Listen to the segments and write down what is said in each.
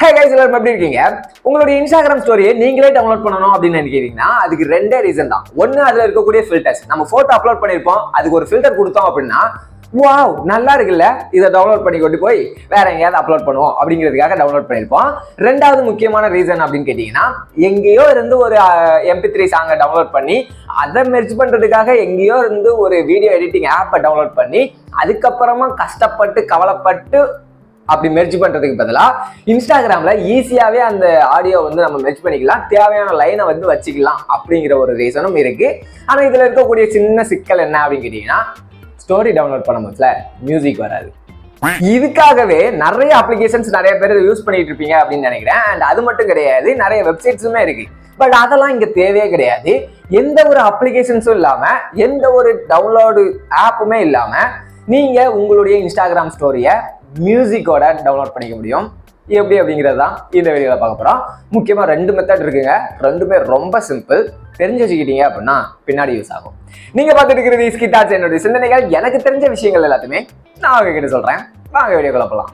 hey guys எல்லாரும் எப்படி இருக்கீங்க உங்களுடைய இன்ஸ்டாகிராம் ஸ்டோரியை நீங்களே டவுன்லோட் பண்ணணும் அப்படின்னு நினைக்கிறீங்கன்னா அதுக்கு ரெண்டே ரீசன் தான் ஒன்னு அதுல இருக்கக்கூடிய ஃபில்டர்ஸ் நம்ம போட்டோ அப்லோட் பண்ணிருப்போம் அதுக்கு ஒரு ஃபில்டர் கொடுத்தோம் அப்படின்னா வாவ் நல்லா இருக்குல்ல இதை டவுன்லோட் பண்ணி கொண்டு போய் வேற எங்கேயாவது அப்லோட் பண்ணுவோம் அப்படிங்கிறதுக்காக டவுன்லோட் பண்ணியிருப்போம் ரெண்டாவது முக்கியமான ரீசன் அப்படின்னு கேட்டிங்கன்னா எங்கேயோ இருந்து ஒரு எம்பி த்ரீ சாங்கை டவுன்லோட் பண்ணி அதை மெர்ஜ் பண்ணுறதுக்காக எங்கேயோ இருந்து ஒரு வீடியோ எடிட்டிங் ஆப்பை டவுன்லோட் பண்ணி அதுக்கப்புறமா கஷ்டப்பட்டு கவலைப்பட்டு அப்படி மெர்ஜ் பண்றதுக்கு பதிலா இன்ஸ்டாகிராம்ல ஈஸியாவே அந்த ஆடியோ வந்து நம்ம மெர்ஜ் பண்ணிக்கலாம் தேவையான லைனை வந்து வச்சுக்கலாம் அப்படிங்கிற ஒரு ரீசனும் இருக்கு ஆனா இதுல இருக்கக்கூடிய சின்ன சிக்கல் என்ன அப்படின்னு கேட்டீங்கன்னா ஸ்டோரி டவுன்லோட் பண்ண போதுல மியூசிக் வராது இதுக்காகவே நிறைய அப்ளிகேஷன்ஸ் நிறைய பேர் யூஸ் பண்ணிட்டு இருப்பீங்க அப்படின்னு நினைக்கிறேன் அண்ட் அது மட்டும் கிடையாது நிறைய வெப்சைட்ஸுமே இருக்கு பட் அதெல்லாம் இங்க தேவையே கிடையாது எந்த ஒரு அப்ளிகேஷன்ஸும் இல்லாம எந்த ஒரு டவுன்லோடு ஆப்புமே இல்லாம நீங்க உங்களுடைய இன்ஸ்டாகிராம் ஸ்டோரியை மியூசிக்கோட டவுன்லோட் பண்ணிக்க முடியும் எப்படி அப்படிங்கிறது தான் இந்த வீடியோவில் பார்க்க போகிறோம் முக்கியமாக ரெண்டு மெத்தட் இருக்குங்க ரெண்டுமே ரொம்ப சிம்பிள் தெரிஞ்சு வச்சுக்கிட்டீங்க அப்படின்னா பின்னாடி யூஸ் ஆகும் நீங்கள் பார்த்துட்டு இருக்கிறது இஸ்கிட்டாச்சு என்னுடைய சிந்தனைகள் எனக்கு தெரிஞ்ச விஷயங்கள் எல்லாத்தையுமே நான் உங்ககிட்ட சொல்கிறேன் வாங்க வீடியோக்குள்ள போகலாம்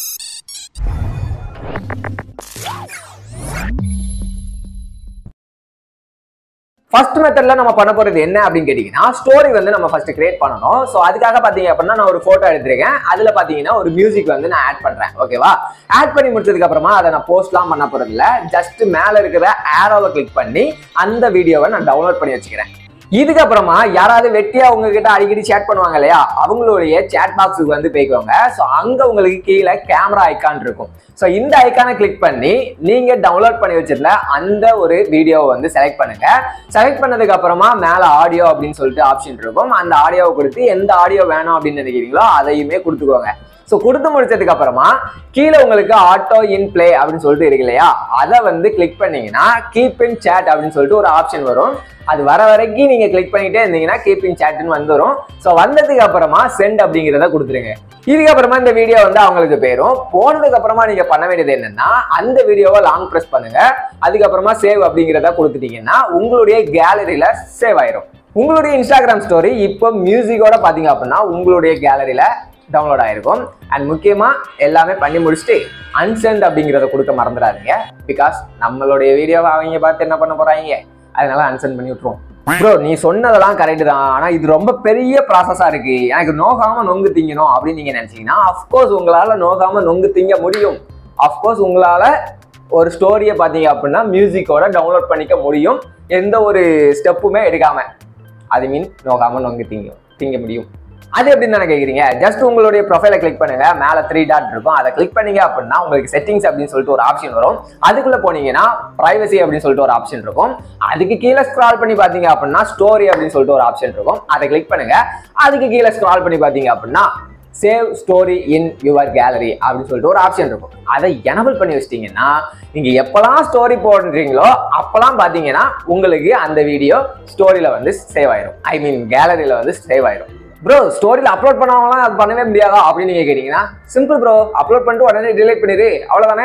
ஃபர்ஸ்ட் மெத்தட்ல நம்ம பண்ண போறது என்ன அப்படின்னு கேட்டீங்கன்னா ஸ்டோரி வந்து நம்ம ஃபர்ஸ்ட் கிரியேட் பண்ணணும் ஸோ அதுக்காக பாத்தீங்க அப்படின்னா நான் ஒரு போட்டோ எடுத்திருக்கேன் அதுல பாத்தீங்கன்னா ஒரு மியூசிக் வந்து நான் ஆட் பண்றேன் ஓகேவா ஆட் பண்ணி முடிச்சதுக்கு அப்புறமா அதை நான் போஸ்ட்லாம் பண்ண போறது இல்ல ஜஸ்ட் மேல இருக்கிற ஆரோவை கிளிக் பண்ணி அந்த வீடியோவை நான் டவுன்லோட் பண்ணி வச்சுக்கிறேன் இதுக்கப்புறமா யாராவது வெட்டியா உங்ககிட்ட அடிக்கடி சேட் பண்ணுவாங்க இல்லையா அவங்களுடைய சேட் பாக்ஸுக்கு வந்து போய்க்கோங்க ஸோ அங்க உங்களுக்கு கீழே கேமரா ஐக்கான் இருக்கும் ஸோ இந்த ஐக்கானை கிளிக் பண்ணி நீங்க டவுன்லோட் பண்ணி வச்சிருந்த அந்த ஒரு வீடியோவை வந்து செலக்ட் பண்ணுங்க செலக்ட் பண்ணதுக்கு அப்புறமா மேல ஆடியோ அப்படின்னு சொல்லிட்டு ஆப்ஷன் இருக்கும் அந்த ஆடியோவை கொடுத்து எந்த ஆடியோ வேணும் அப்படின்னு நினைக்கிறீங்களோ அதையுமே கொடுத்துக்கோங்க ஸோ கொடுத்து முடிச்சதுக்கு அப்புறமா கீழே உங்களுக்கு ஆட்டோ இன் பிளே அப்படின்னு சொல்லிட்டு இருக்கு இல்லையா அதை வந்து கிளிக் பண்ணீங்கன்னா கீப் இன் சேட் அப்படின்னு சொல்லிட்டு ஒரு ஆப்ஷன் வரும் அது வர வரைக்கும் நீங்க கிளிக் பண்ணிட்டே இருந்தீங்கன்னா கீப் இன் சேட்னு வந்துடும் ஸோ வந்ததுக்கு அப்புறமா சென்ட் அப்படிங்கிறத கொடுத்துருங்க இதுக்கப்புறமா இந்த வீடியோ வந்து அவங்களுக்கு போயிடும் போனதுக்கு அப்புறமா நீங்க பண்ண வேண்டியது என்னன்னா அந்த வீடியோவை லாங் ப்ரெஸ் பண்ணுங்க அதுக்கப்புறமா சேவ் அப்படிங்கிறத கொடுத்துட்டீங்கன்னா உங்களுடைய கேலரியில சேவ் ஆயிரும் உங்களுடைய இன்ஸ்டாகிராம் ஸ்டோரி இப்போ மியூசிக்கோட பாத்தீங்க அப்படின்னா உங்களுடைய கேலரியில டவுன்லோட் ஆயிருக்கும் அண்ட் முக்கியமா எல்லாமே பண்ணி முடிச்சுட்டு அன்சென்ட் அப்படிங்கிறத கொடுக்க மறந்துடாதீங்க பிகாஸ் நம்மளுடைய வீடியோவை அவங்க பார்த்து என்ன பண்ண போறாங்க அதனால அன்சென்ட் பண்ணி விட்டுருவோம் ப்ரோ நீ சொன்னதெல்லாம் கரெக்ட் தான் ஆனா இது ரொம்ப பெரிய ப்ராசஸா இருக்கு எனக்கு நோகாம நொங்கு திங்கணும் அப்படின்னு நீங்க நினைச்சீங்கன்னா அஃப்கோர்ஸ் உங்களால நோகாம நொங்கு திங்க முடியும் அஃப்கோர்ஸ் உங்களால ஒரு ஸ்டோரியை பார்த்தீங்க அப்படின்னா மியூசிக்கோட டவுன்லோட் பண்ணிக்க முடியும் எந்த ஒரு ஸ்டெப்புமே எடுக்காம அது மீன் நோகாம நொங்கு திங்க திங்க முடியும் அது எப்படின்னு தானே கேட்குறீங்க ஜஸ்ட் உங்களுடைய ப்ரொஃபைலை கிளிக் பண்ணுங்க மேலே த்ரீ டாட் இருக்கும் அதை கிளிக் பண்ணீங்க அப்படின்னா உங்களுக்கு செட்டிங்ஸ் அப்படின்னு சொல்லிட்டு ஒரு ஆப்ஷன் வரும் அதுக்குள்ள போனீங்கன்னா பிரைவசி அப்படின்னு சொல்லிட்டு ஒரு ஆப்ஷன் இருக்கும் அதுக்கு கீழே ஸ்க்ரால் பண்ணி பார்த்தீங்க அப்படின்னா ஸ்டோரி அப்படின்னு சொல்லிட்டு ஒரு ஆப்ஷன் இருக்கும் அதை கிளிக் பண்ணுங்க அதுக்கு கீழே ஸ்க்ரால் பண்ணி பார்த்தீங்க அப்படின்னா save story in your gallery அப்படின்னு சொல்லிட்டு ஒரு ஆப்ஷன் இருக்கும் அதை எனபிள் பண்ணி வச்சிட்டீங்கன்னா நீங்க எப்பலாம் ஸ்டோரி போடுறீங்களோ அப்பலாம் பாத்தீங்கன்னா உங்களுக்கு அந்த வீடியோ ஸ்டோரியில வந்து சேவ் ஆயிரும் ஐ மீன் கேலரியில வந்து சேவ் ஆயிரும் ப்ரோ ஸ்டோரியில் அப்லோட் பண்ணவங்களாம் அது பண்ணவே முடியாதா அப்படின்னு நீங்க கேட்டீங்கன்னா சிம்பிள் ப்ரோ அப்லோட் பண்ணிட்டு உடனே டிலீட் பண்ணிடு அவ்வளவுதானே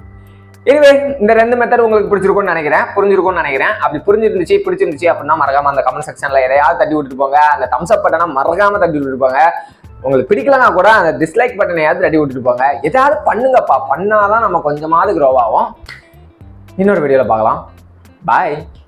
எனிவே இந்த ரெண்டு மெத்தட் உங்களுக்கு பிடிச்சிருக்கும்னு நினைக்கிறேன் புரிஞ்சிருக்கும்னு நினைக்கிறேன் அப்படி புரிஞ்சிருந்துச்சு பிடிச்சிருந்துச்சு அப்படின்னா மறக்காம அந்த கமெண்ட் செக்ஷன்ல எதையாவது தட்டி விட்டுட்டு போங்க அந்த தம்ஸ் அப் பட்டனை மறக்காம தட்டி விட்டுட்டு போங்க உங்களுக்கு பிடிக்கலனா கூட அந்த டிஸ்லைக் பட்டனையாவது தட்டி விட்டுட்டு போங்க எதாவது பண்ணுங்கப்பா பண்ணாதான் நம்ம கொஞ்சமாவது க்ரோ ஆகும் இன்னொரு வீடியோவில் பார்க்கலாம் பாய்